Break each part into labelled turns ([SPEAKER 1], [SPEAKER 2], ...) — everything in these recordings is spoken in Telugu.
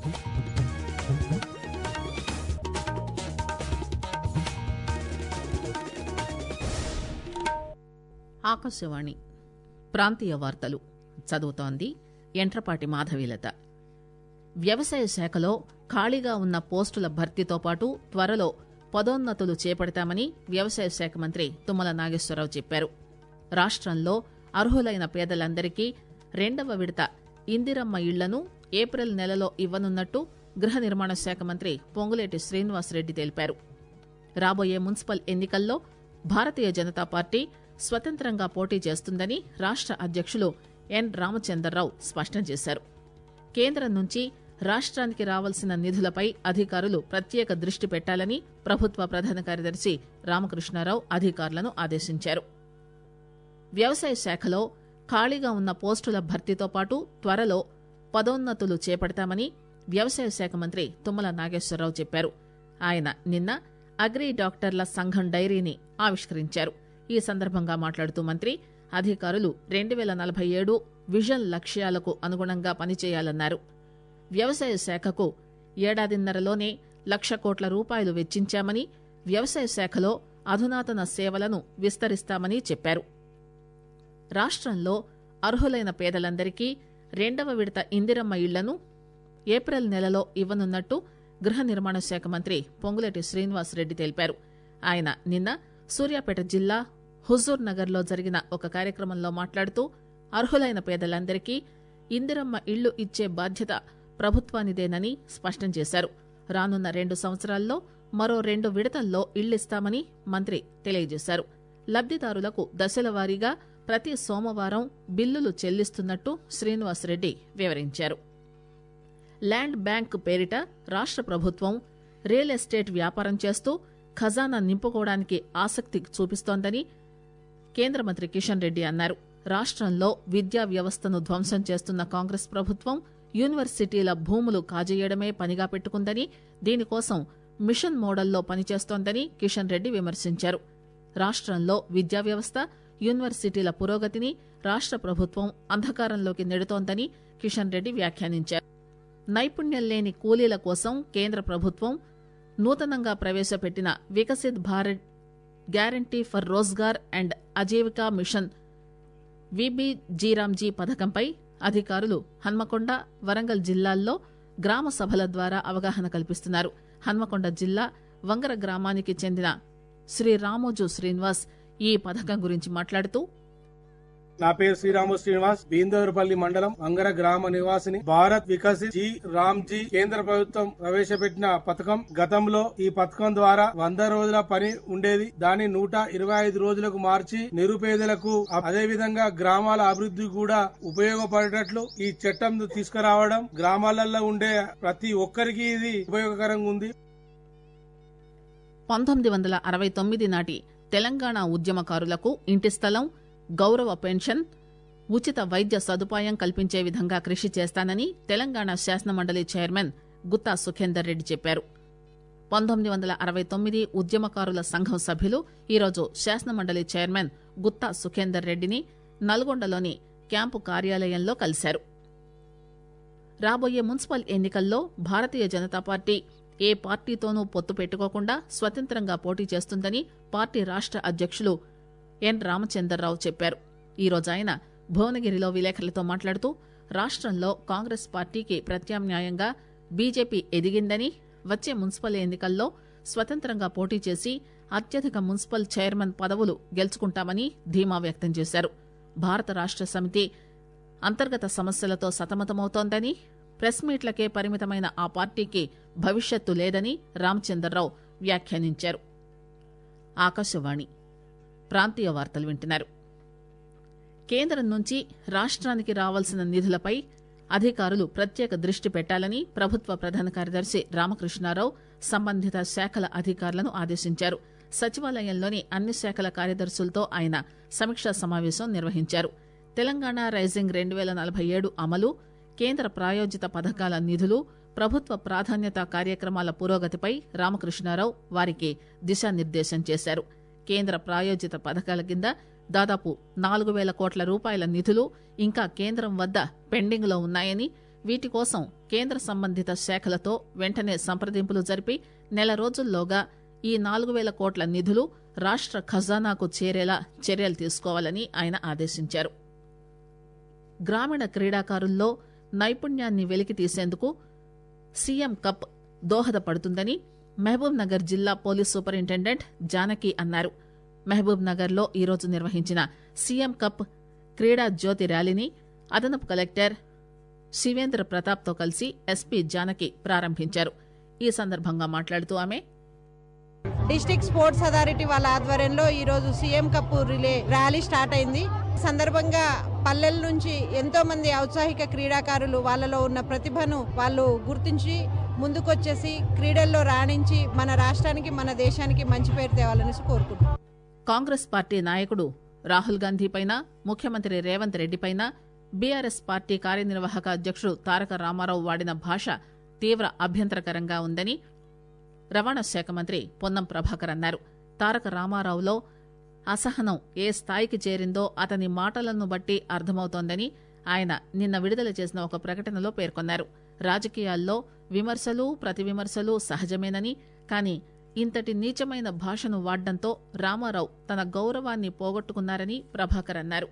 [SPEAKER 1] ఆకాశవాణి ప్రాంతీయ వార్తలు చదువుతోంది ఎంట్రపాటి మాధవీలత వ్యవసాయ శాఖలో ఖాళీగా ఉన్న పోస్టుల భర్తీతో పాటు త్వరలో పదోన్నతులు చేపడతామని వ్యవసాయ శాఖ మంత్రి తుమ్మల నాగేశ్వరరావు చెప్పారు రాష్టంలో అర్హులైన పేదలందరికీ రెండవ విడత ఇందిరమ్మ ఇళ్లను ఏప్రిల్ నెలలో ఇవ్వనున్నట్టు గృహ నిర్మాణ శాఖ మంత్రి పొంగులేటి శ్రీనివాసరెడ్డి తెలిపారు రాబోయే మున్సిపల్ ఎన్నికల్లో భారతీయ జనతా పార్టీ స్వతంత్రంగా పోటీ చేస్తుందని రాష్ట అధ్యక్షులు ఎన్ రామచందర్రావు స్పష్టం చేశారు కేంద్రం నుంచి రాష్ట్రానికి రావాల్సిన నిధులపై అధికారులు ప్రత్యేక దృష్టి పెట్టాలని ప్రభుత్వ ప్రధాన కార్యదర్శి రామకృష్ణారావు అధికారులను ఆదేశించారు వ్యవసాయ శాఖలో ఖాళీగా ఉన్న పోస్టుల భర్తీతో పాటు త్వరలో పదోన్నతులు చేపడతామని వ్యవసాయ శాఖ మంత్రి తుమ్మల నాగేశ్వరరావు చెప్పారు ఆయన నిన్న అగ్రి డాక్టర్ల సంఘం డైరీని ఆవిష్కరించారు ఈ సందర్భంగా మాట్లాడుతూ మంత్రి అధికారులు రెండు పేల నలభై ఏడు విజన్ లక్ష్యాలకు అనుగుణంగా పనిచేయాలన్నారు వ్యవసాయ శాఖకు ఏడాదిన్నరలోనే లక్ష కోట్ల రూపాయలు వెచ్చించామని వ్యవసాయ శాఖలో అధునాతన సేవలను విస్తరిస్తామని చెప్పారు రాష్టంలో అర్హులైన పేదలందరికీ రెండవ విడత ఇందిరమ్మ ఇళ్లను ఏప్రిల్ నెలలో ఇవ్వనున్నట్టు గృహ నిర్మాణ శాఖ మంత్రి పొంగులేటి శ్రీనివాసరెడ్డి తెలిపారు ఆయన నిన్న సూర్యాపేట జిల్లా హుజూర్ నగర్ లో జరిగిన ఒక కార్యక్రమంలో మాట్లాడుతూ అర్హులైన పేదలందరికీ ఇందిరమ్మ ఇళ్లు ఇచ్చే బాధ్యత ప్రభుత్వానిదేనని స్పష్టం చేశారు రానున్న రెండు సంవత్సరాల్లో మరో రెండు విడతల్లో ఇళ్లిస్తామని మంత్రి తెలియజేశారు లబ్దిదారులకు దశల వారీగా ప్రతి సోమవారం బిల్లులు చెల్లిస్తున్నట్టు శ్రీనివాసరెడ్డి వివరించారు ల్యాండ్ బ్యాంక్ పేరిట రాష్ట ప్రభుత్వం రియల్ ఎస్టేట్ వ్యాపారం చేస్తూ ఖజానా నింపుకోవడానికి ఆసక్తి చూపిస్తోందని కేంద్ర మంత్రి కిషన్ రెడ్డి అన్నారు రాష్టంలో విద్యా వ్యవస్థను ధ్వంసం చేస్తున్న కాంగ్రెస్ ప్రభుత్వం యూనివర్సిటీల భూములు కాజేయడమే పనిగా పెట్టుకుందని దీనికోసం మిషన్ మోడల్లో పనిచేస్తోందని కిషన్ రెడ్డి విమర్శించారు రాష్టంలో విద్యా వ్యవస్థ యూనివర్సిటీల పురోగతిని రాష్ట ప్రభుత్వం అంధకారంలోకి నెడుతోందని కిషన్ రెడ్డి వ్యాఖ్యానించారు నైపుణ్యం లేని కూలీల కోసం కేంద్ర ప్రభుత్వం నూతనంగా ప్రవేశపెట్టిన Viksit Bharat guarantee for Rozgar and Ajeevika mission విబిజీరామ్జీ పథకంపై అధికారులు హన్మకొండ వరంగల్ జిల్లాల్లో గ్రామ సభల ద్వారా అవగాహన కల్పిస్తున్నారు హన్మకొండ జిల్లా వంగర గ్రామానికి చెందిన శ్రీ రామోజు శ్రీనివాస్ ఈ పథకం గురించి మాట్లాడుతూ
[SPEAKER 2] నా పేరు శ్రీరాము శ్రీనివాస్ బీందవరపల్లి మండలం వంగర గ్రామ నివాసిని భారత్ వికసిత్ జీ రామ్ జీ కేంద్ర ప్రభుత్వం ప్రవేశపెట్టిన పథకం గతంలో ఈ పథకం ద్వారా వంద రోజుల పని ఉండేది దాన్ని నూట ఇరవై ఐదు రోజులకు మార్చి నిరుపేదలకు అదే విధంగా గ్రామాల అభివృద్ధి కూడా ఉపయోగపడేటట్లు ఈ చట్టం తీసుకురావడం గ్రామాలలో ఉండే ప్రతి ఒక్కరికి ఇది ఉపయోగకరంగా ఉంది
[SPEAKER 1] పంతొమ్మిది వందల అరవై తొమ్మిది నాటి తెలంగాణ ఉద్యమకారులకు ఇంటి స్థలం గౌరవ పెన్షన్ ఉచిత వైద్య సదుపాయం కల్పించే విధంగా కృషి చేస్తానని తెలంగాణ శాసనమండలి చైర్మన్ గుత్తా సుఖేందర్ రెడ్డి చెప్పారు పంతొమ్మిది వందల అరవై తొమ్మిది ఉద్యమకారుల సంఘం సభ్యులు ఈరోజు శాసనమండలి చైర్మన్ గుత్తా సుఖేందర్ రెడ్డిని నల్గొండలోని క్యాంపు కార్యాలయంలో కలిశారు రాబోయే మున్సిపల్ ఎన్నికల్లో భారతీయ జనతా పార్టీ ఏ పార్టీతోనూ పొత్తు పెట్టుకోకుండా స్వతంత్రంగా పోటీ చేస్తుందని పార్టీ రాష్ట అధ్యక్షులు ఎన్ రామచందర్రావు చెప్పారు ఈరోజు ఆయన భువనగిరిలో విలేకరులతో మాట్లాడుతూ రాష్టంలో కాంగ్రెస్ పార్టీకి ప్రత్యామ్నాయంగా బీజేపీ ఎదిగిందని వచ్చే మున్సిపల్ ఎన్నికల్లో స్వతంత్రంగా పోటీ చేసి అత్యధిక మున్సిపల్ చైర్మన్ పదవులు గెలుచుకుంటామని ధీమా వ్యక్తం చేశారు భారత రాష్ట సమితి అంతర్గత సమస్యలతో సతమతమవుతోందని ప్రెస్ మీట్లకే పరిమితమైన ఆ పార్టీకి భవిష్యత్తు లేదని రామచందర్రావు వ్యాఖ్యానించారు ఆకాశవాణి ప్రాంతీయ వార్తలు వింటున్నారు కేంద్రం నుంచి రాష్ట్రానికి రావాల్సిన నిధులపై అధికారులు ప్రత్యేక దృష్టి పెట్టాలని ప్రభుత్వ ప్రధాన కార్యదర్శి రామకృష్ణారావు సంబంధిత శాఖల అధికారులను ఆదేశించారు సచివాలయంలోని అన్ని శాఖల కార్యదర్శులతో ఆయన సమీక్షా సమావేశం నిర్వహించారు తెలంగాణ రైజింగ్ రెండు పేల నలభై ఏడు అమలు కేంద్ర ప్రాయోజిత పథకాల నిధులు ప్రభుత్వ ప్రాధాన్యత కార్యక్రమాల పురోగతిపై రామకృష్ణారావు వారికి దిశానిర్దేశం చేశారు కేంద్ర ప్రాయోజిత పథకాల కింద దాదాపు నాలుగు పేల కోట్ల రూపాయల నిధులు ఇంకా కేంద్రం వద్ద పెండింగ్ లో ఉన్నాయని వీటి కోసం కేంద్ర సంబంధిత శాఖలతో వెంటనే సంప్రదింపులు జరిపి నెల రోజుల్లోగా ఈ నాలుగు వేల కోట్ల నిధులు రాష్ట ఖజానాకు చేరేలా చర్యలు తీసుకోవాలని ఆయన ఆదేశించారు గ్రామీణ క్రీడాకారుల్లో నైపుణ్యాన్ని వెలికి తీసేందుకు సీఎం కప్ దోహదపడుతుందని మహబూబ్ నగర్ జిల్లా పోలీస్ సూపరింటెండెంట్ జానకి అన్నారు మహబూబ్ నగర్ లో ఈరోజు నిర్వహించిన సీఎం కప్ క్రీడా జ్యోతి ర్యాలీని అదనపు కలెక్టర్ శివేంద్ర ప్రతాప్ తో కలిసి ఎస్పీ జానకి ప్రారంభించారు ఈ సందర్భంగా మాట్లాడుతూ ఆమె
[SPEAKER 3] డిస్టిక్ స్పోర్ట్స్ అథారిటీ వాళ్ళ ఆధ్వర్యంలో ఈ రోజు CM cup relay rally start అయింది ఈ సందర్భంగా పల్లెల నుంచి ఎంతో మంది ఔత్సాహిక క్రీడాకారులు వాళ్ళలో ఉన్న ప్రతిభను వాళ్ళు గుర్తించి ముందుకొచ్చేసి క్రీడల్లో రాణించి మన రాష్ట్రానికి మన దేశానికి మంచి పేరు తేవాలనేసి కోరుకుంటున్నాం
[SPEAKER 1] కాంగ్రెస్ పార్టీ నాయకుడు రాహుల్ గాంధీ పైన ముఖ్యమంత్రి రేవంత్ రెడ్డి పైన బీఆర్ఎస్ పార్టీ కార్యనిర్వాహక అధ్యక్షుడు తారక రామారావు వాడిన భాష తీవ్ర అభ్యంతరకరంగా ఉందని రవాణా శాఖ మంత్రి పొన్నం ప్రభాకర్ అన్నారు తారక రామారావులో అసహనం ఏ స్థాయికి చేరిందో అతని మాటలను బట్టి అర్థమవుతోందని ఆయన నిన్న విడుదల చేసిన ఒక ప్రకటనలో పేర్కొన్నారు రాజకీయాల్లో విమర్శలు ప్రతి విమర్శలు సహజమేనని కానీ ఇంతటి నీచమైన భాషను వాడ్డంతో రామారావు తన గౌరవాన్ని పోగొట్టుకున్నారని ప్రభాకర్ అన్నారు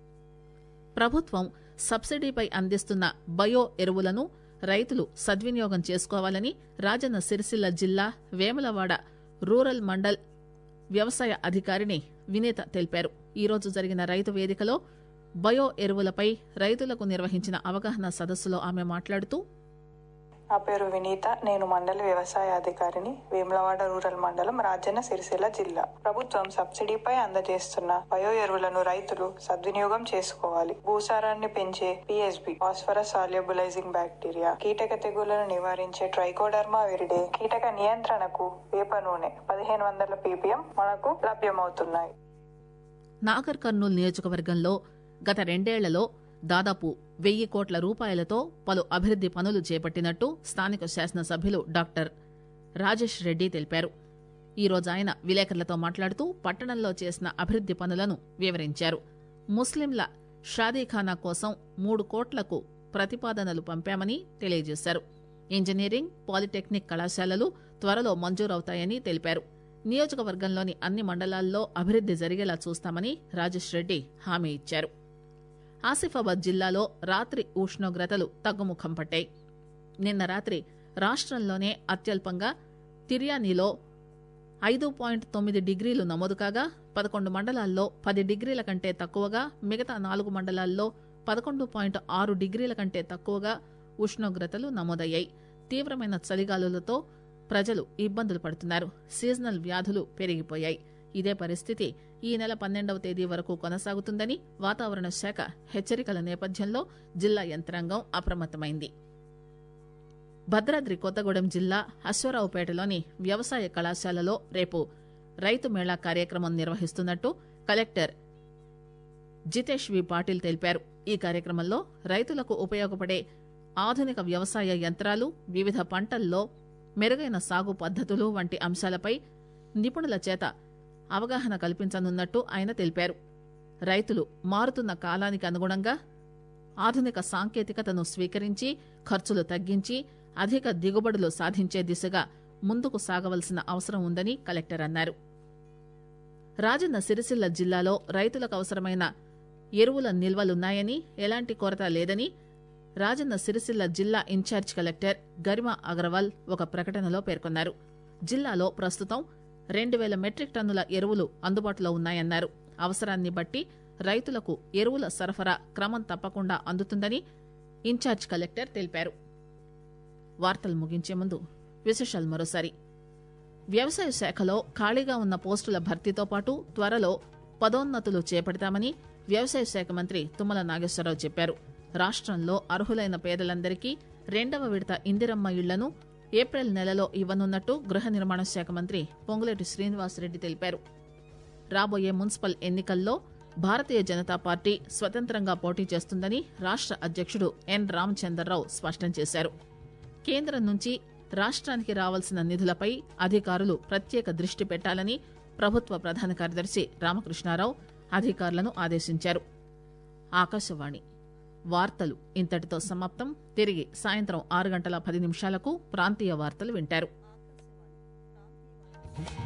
[SPEAKER 1] ప్రభుత్వం సబ్సిడీపై అందిస్తున్న బయో ఎరువులను రైతులు సద్వినియోగం చేసుకోవాలని రాజన్న సిరిసిల్ల జిల్లా వేములవాడ రూరల్ మండల్ వ్యవసాయ అధికారిని వినేత తెలిపారు ఈరోజు జరిగిన రైతు వేదికలో బయో ఎరువులపై రైతులకు నిర్వహించిన అవగాహన సదస్సులో ఆమె మాట్లాడుతూ
[SPEAKER 4] నా పేరు వినీత నేను మండల వ్యవసాయ అధికారిని వేములవాడ రూరల్ మండలం రాజన్న సిరిసిల్ల జిల్లా ప్రభుత్వం సబ్సిడీపై అందజేస్తున్న బయో ఎరువులను రైతులు సద్వినియోగం చేసుకోవాలి భూసారాన్ని పెంచే పిఎస్బి ఫాస్ఫరస్ సాల్యుబులైజింగ్ బ్యాక్టీరియా కీటక తెగుళ్లను నివారించే ట్రైకోడర్మా విరిడే కీటక నియంత్రణకు వేప నూనె పదిహేను వందల పీపీఎం మనకు లభ్యమవుతున్నాయి
[SPEAKER 1] నాగర్ కర్నూలు నియోజకవర్గంలో గత రెండేళ్లలో దాదాపు వెయ్యి కోట్ల రూపాయలతో పలు అభివృద్ది పనులు చేపట్టినట్టు స్థానిక శాసనసభ్యులు డాక్టర్ రాజేష్ రెడ్డి తెలిపారు ఈ రోజు ఆయన విలేకరులతో మాట్లాడుతూ పట్టణంలో చేసిన అభివృద్ది పనులను వివరించారు ముస్లింల షాదీఖానా కోసం మూడు కోట్లకు ప్రతిపాదనలు పంపామని తెలియజేశారు ఇంజనీరింగ్ పాలిటెక్నిక్ కళాశాలలు త్వరలో మంజూరవుతాయని తెలిపారు నియోజకవర్గంలోని అన్ని మండలాల్లో అభివృద్ది జరిగేలా చూస్తామని రాజేష్ రెడ్డి హామీ ఇచ్చారు ఆసిఫాబాద్ జిల్లాలో రాత్రి ఉష్ణోగ్రతలు తగ్గుముఖం పట్టాయి నిన్న రాత్రి రాష్ట్రంలోనే అత్యల్పంగా తిర్యానీలో ఐదు పాయింట్ తొమ్మిది డిగ్రీలు నమోదు కాగా పదకొండు మండలాల్లో పది డిగ్రీల కంటే తక్కువగా మిగతా నాలుగు మండలాల్లో పదకొండు పాయింట్ ఆరు డిగ్రీల కంటే తక్కువగా ఉష్ణోగ్రతలు నమోదయ్యాయి తీవ్రమైన చలిగాలులతో ప్రజలు ఇబ్బందులు పడుతున్నారు సీజనల్ వ్యాధులు పెరిగిపోయాయి ఇదే పరిస్థితి ఈ నెల పన్నెండవ తేదీ వరకు కొనసాగుతుందని వాతావరణ శాఖ హెచ్చరికల నేపథ్యంలో జిల్లా యంత్రాంగం అప్రమత్తమైంది భద్రాద్రి కొత్తగూడెం జిల్లా అశ్వరావుపేటలోని వ్యవసాయ కళాశాలలో రేపు రైతు మేళా కార్యక్రమం నిర్వహిస్తున్నట్టు కలెక్టర్ జితేష్ వి పాటిల్ తెలిపారు ఈ కార్యక్రమంలో రైతులకు ఉపయోగపడే ఆధునిక వ్యవసాయ యంత్రాలు వివిధ పంటల్లో మెరుగైన సాగు పద్దతులు వంటి అంశాలపై నిపుణుల చేత అవగాహన కల్పించనున్నట్టు ఆయన తెలిపారు రైతులు మారుతున్న కాలానికి అనుగుణంగా ఆధునిక సాంకేతికతను స్వీకరించి ఖర్చులు తగ్గించి అధిక దిగుబడులు సాధించే దిశగా ముందుకు సాగవలసిన అవసరం ఉందని కలెక్టర్ అన్నారు రాజన్న సిరిసిల్ల జిల్లాలో రైతులకు అవసరమైన ఎరువుల నిల్వలున్నాయని ఎలాంటి కొరత లేదని రాజన్న సిరిసిల్ల జిల్లా ఇన్ఛార్జ్ కలెక్టర్ గరిమా అగర్వాల్ ఒక ప్రకటనలో పేర్కొన్నారు జిల్లాలో ప్రస్తుతం రెండు వేల మెట్రిక్ టన్నుల ఎరువులు అందుబాటులో ఉన్నాయన్నారు అవసరాన్ని బట్టి రైతులకు ఎరువుల సరఫరా క్రమం తప్పకుండా అందుతుందని ఇన్ఛార్జ్ కలెక్టర్ తెలిపారు వార్తలు ముగించే ముందు విశేషాలు మరోసారి వ్యవసాయ శాఖలో ఖాళీగా ఉన్న పోస్టుల భర్తీతో పాటు త్వరలో పదోన్నతులు చేపడతామని వ్యవసాయ శాఖ మంత్రి తుమ్మల నాగేశ్వరరావు చెప్పారు రాష్ట్రంలో అర్హులైన పేదలందరికీ రెండవ విడత ఇందిరమ్మ ఇళ్లను ఏప్రిల్ నెలలో ఇవ్వనున్నట్టు గృహ నిర్మాణ శాఖ మంత్రి పొంగులేటి శ్రీనివాసరెడ్డి తెలిపారు రాబోయే మున్సిపల్ ఎన్నికల్లో భారతీయ జనతా పార్టీ స్వతంత్రంగా పోటీ చేస్తుందని రాష్ట్ర అధ్యక్షుడు ఎన్ రామచంద్రరావు స్పష్టం చేశారు కేంద్రం నుంచి రాష్ట్రానికి రావాల్సిన నిధులపై అధికారులు ప్రత్యేక దృష్టి పెట్టాలని ప్రభుత్వ ప్రధాన కార్యదర్శి రామకృష్ణారావు అధికారులను ఆదేశించారు ఆకాశవాణి వార్తలు ఇంతటితో సమాప్తం తిరిగి సాయంత్రం ఆరు గంటల పది నిమిషాలకు ప్రాంతీయ వార్తలు వింటారు